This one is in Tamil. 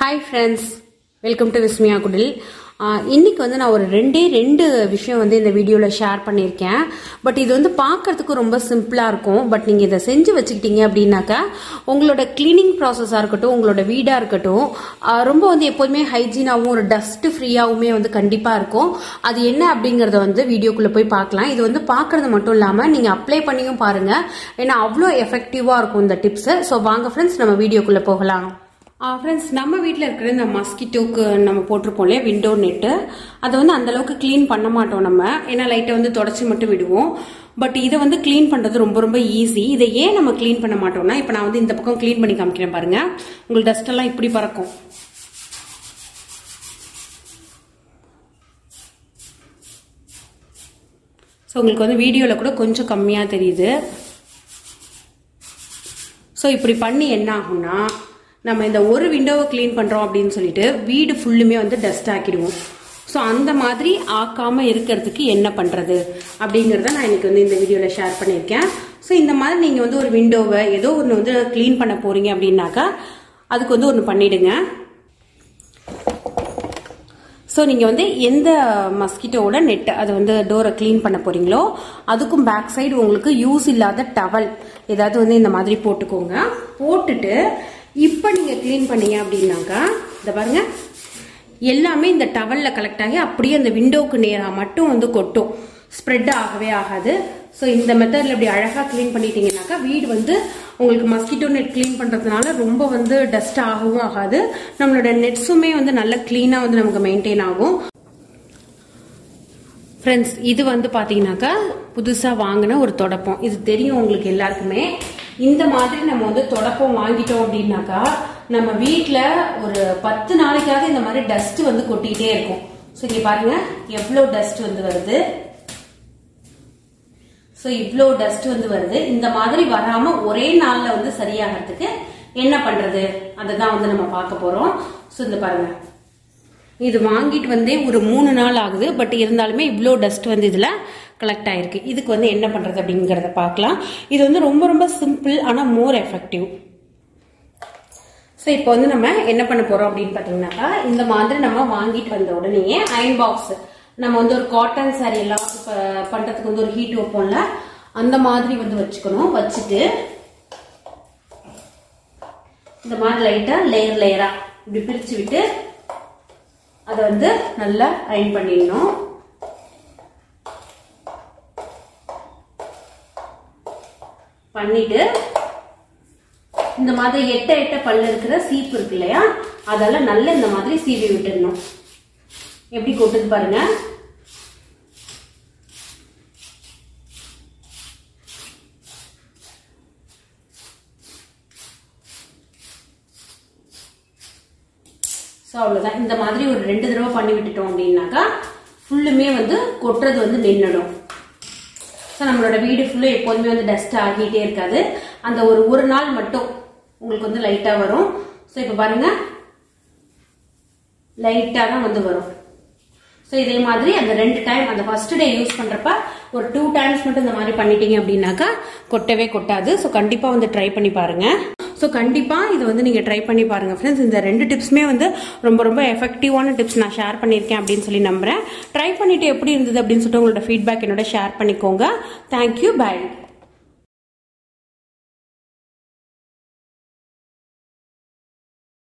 hi friends welcome to Vismaya Kudil ah இன்னைக்கு வந்து நான் ஒரு ரெண்டே ரெண்டு விஷயம் வந்து இந்த வீடியோவில் ஷேர் பண்ணியிருக்கேன் பட் இது வந்து பார்க்கறதுக்கு ரொம்ப சிம்பிளாக இருக்கும் பட் நீங்கள் இதை செஞ்சு வச்சுக்கிட்டீங்க அப்படின்னாக்கா உங்களோட க்ளீனிங் ப்ராசஸாக இருக்கட்டும் உங்களோட வீடாக இருக்கட்டும் ஆஹ் ரொம்ப வந்து எப்போதுமே ஹைஜீனாகவும் ஒரு டஸ்ட் ஃப்ரீயாகவுமே வந்து கண்டிப்பாக இருக்கும் அது என்ன அப்படிங்கிறத வந்து வீடியோக்குள்ளே போய் பார்க்கலாம் இது வந்து பார்க்கறது மட்டும் இல்லாமல் நீங்கள் அப்ளை பண்ணியும் பாருங்கள் ஏன்னா அவ்வளோ எஃபெக்டிவாக இருக்கும் இந்த டிப்ஸு ஸோ வாங்க ஃப்ரெண்ட்ஸ் நம்ம வீடியோக்குள்ளே போகலாம் ஃப்ரெண்ட்ஸ் நம்ம வீட்டில் இருக்கிற இந்த மஸ்கிட்டோக்கு நம்ம போட்டிருப்போம் இல்லையா விண்டோ நெட்டு அதை வந்து அந்த அளவுக்கு க்ளீன் பண்ண மாட்டோம் நம்ம ஏன்னா லைட்டை வந்து தொடச்சி மட்டும் விடுவோம் பட் இதை வந்து க்ளீன் பண்ணுறது ரொம்ப ரொம்ப ஈஸி இதை ஏன் நம்ம க்ளீன் பண்ண மாட்டோம்னா இப்போ நான் வந்து இந்த பக்கம் க்ளீன் பண்ணி காமிக்கிறேன் பாருங்க உங்களுக்கு டஸ்ட் எல்லாம் இப்படி பறக்கும் ஸோ உங்களுக்கு வந்து வீடியோவில் கூட கொஞ்சம் கம்மியாக தெரியுது ஸோ இப்படி பண்ணி என்ன ஆகும்னா நம்ம இந்த ஒரு விண்டோவை க்ளீன் பண்ணுறோம் அப்படின்னு சொல்லிட்டு வீடு ஃபுல்லுமே வந்து டஸ்ட் ஆக்கிடுவோம் ஸோ அந்த மாதிரி ஆக்காமல் இருக்கிறதுக்கு என்ன பண்ணுறது அப்படிங்கிறத நான் இன்னைக்கு வந்து இந்த வீடியோவில் ஷேர் பண்ணியிருக்கேன் ஸோ இந்த மாதிரி நீங்கள் வந்து ஒரு விண்டோவை ஏதோ ஒன்று வந்து க்ளீன் பண்ண போகிறீங்க அப்படின்னாக்கா அதுக்கு வந்து ஒன்று பண்ணிடுங்க ஸோ நீங்கள் வந்து எந்த மஸ்கிட்டோட நெட் அதை வந்து டோரை க்ளீன் பண்ண போறீங்களோ அதுக்கும் பேக் சைடு உங்களுக்கு யூஸ் இல்லாத டவல் ஏதாவது வந்து இந்த மாதிரி போட்டுக்கோங்க போட்டுட்டு இப்போ நீங்கள் க்ளீன் பண்ணீங்க அப்படின்னாக்கா இந்த பாருங்க எல்லாமே இந்த டவலில் கலெக்ட் ஆகி அப்படியே அந்த விண்டோவுக்கு நேராக மட்டும் வந்து கொட்டும் ஸ்ப்ரெட் ஆகவே ஆகாது ஸோ இந்த மெத்தடில் இப்படி அழகாக க்ளீன் பண்ணிட்டீங்கன்னாக்கா வீடு வந்து உங்களுக்கு மஸ்கிட்டோ நெட் க்ளீன் பண்ணுறதுனால ரொம்ப வந்து டஸ்ட் ஆகவும் ஆகாது நம்மளோட நெட்ஸுமே வந்து நல்ல க்ளீனாக வந்து நமக்கு மெயின்டைன் ஆகும் ஃப்ரெண்ட்ஸ் இது வந்து பார்த்தீங்கன்னாக்கா புதுசாக வாங்கின ஒரு தொடப்பம் இது தெரியும் உங்களுக்கு எல்லாருக்குமே இந்த மாதிரி நம்ம வந்து தொடப்பம் வாங்கிட்டோம் அப்படின்னாக்கா நம்ம வீட்டில் ஒரு பத்து நாளைக்காவது இந்த மாதிரி டஸ்ட் வந்து கொட்டிகிட்டே இருக்கும் ஸோ இங்கே பாருங்க எவ்வளோ டஸ்ட் வந்து வருது ஸோ இவ்வளோ டஸ்ட் வந்து வருது இந்த மாதிரி வராம ஒரே நாள்ல வந்து சரியாகிறதுக்கு என்ன பண்றது அதை தான் வந்து நம்ம பார்க்க போறோம் ஸோ இந்த பாருங்க இது வாங்கிட்டு வந்தே ஒரு மூணு நாள் ஆகுது பட் இருந்தாலுமே இவ்வளோ டஸ்ட் வந்து இதில் கலெக்ட் ஆயிருக்கு இதுக்கு வந்து என்ன பண்ணுறது அப்படிங்கிறத பார்க்கலாம் இது வந்து ரொம்ப ரொம்ப சிம்பிள் ஆனால் மோர் எஃபெக்டிவ் ஸோ இப்போ வந்து நம்ம என்ன பண்ண போகிறோம் அப்படின்னு பார்த்தீங்கன்னாக்கா இந்த மாதிரி நம்ம வாங்கிட்டு வந்த உடனே அயன் பாக்ஸ் நம்ம வந்து ஒரு காட்டன் சாரி எல்லாம் இப்போ பண்ணுறதுக்கு வந்து ஒரு ஹீட் வைப்போம்ல அந்த மாதிரி வந்து வச்சுக்கணும் வச்சுட்டு இந்த மாதிரி லைட்டாக லேயர் லேயராக இப்படி பிரித்து விட்டு அதை வந்து நல்லா அயன் பண்ணிடணும் பண்ணிட்டு இந்த மாதிரி எட்ட எட்ட பல்லு இருக்கிற சீப்பு இருக்கு இல்லையா அதெல்லாம் நல்லா இந்த மாதிரி சீவி விட்டுடணும் எப்படி கொட்டுது பாருங்க ஸோ அவ்வளோதான் இந்த மாதிரி ஒரு ரெண்டு தடவை பண்ணி விட்டுட்டோம் அப்படின்னாக்கா ஃபுல்லுமே வந்து கொட்டுறது வந்து நின்றுடும் ஸோ நம்மளோட வீடு ஃபுல்லும் எப்போதுமே வந்து டஸ்ட் ஆகிட்டே இருக்காது அந்த ஒரு ஒரு நாள் மட்டும் உங்களுக்கு வந்து லைட்டாக வரும் ஸோ இப்போ பாருங்க லைட்டாக தான் வந்து வரும் ஸோ இதே மாதிரி அந்த ரெண்டு டைம் அந்த ஃபர்ஸ்ட் டே யூஸ் பண்ணுறப்ப ஒரு டூ டைம்ஸ் மட்டும் இந்த மாதிரி பண்ணிட்டீங்க அப்படின்னாக்கா கொட்டவே கொட்டாது ஸோ கண்டிப்பாக வந்து ட்ரை பண்ணி பாருங்க ஸோ கண்டிப்பாக இது வந்து நீங்கள் ட்ரை பண்ணி பாருங்கள் ஃப்ரெண்ட்ஸ் இந்த ரெண்டு டிப்ஸுமே வந்து ரொம்ப ரொம்ப எஃபெக்டிவான டிப்ஸ் நான் ஷேர் பண்ணியிருக்கேன் அப்படின்னு சொல்லி நம்புகிறேன் ட்ரை பண்ணிவிட்டு எப்படி இருந்தது அப்படின்னு சொல்லிட்டு உங்களோட ஃபீட்பேக் என்னோட ஷேர் பண்ணிக்கோங்க தேங்க்யூ பை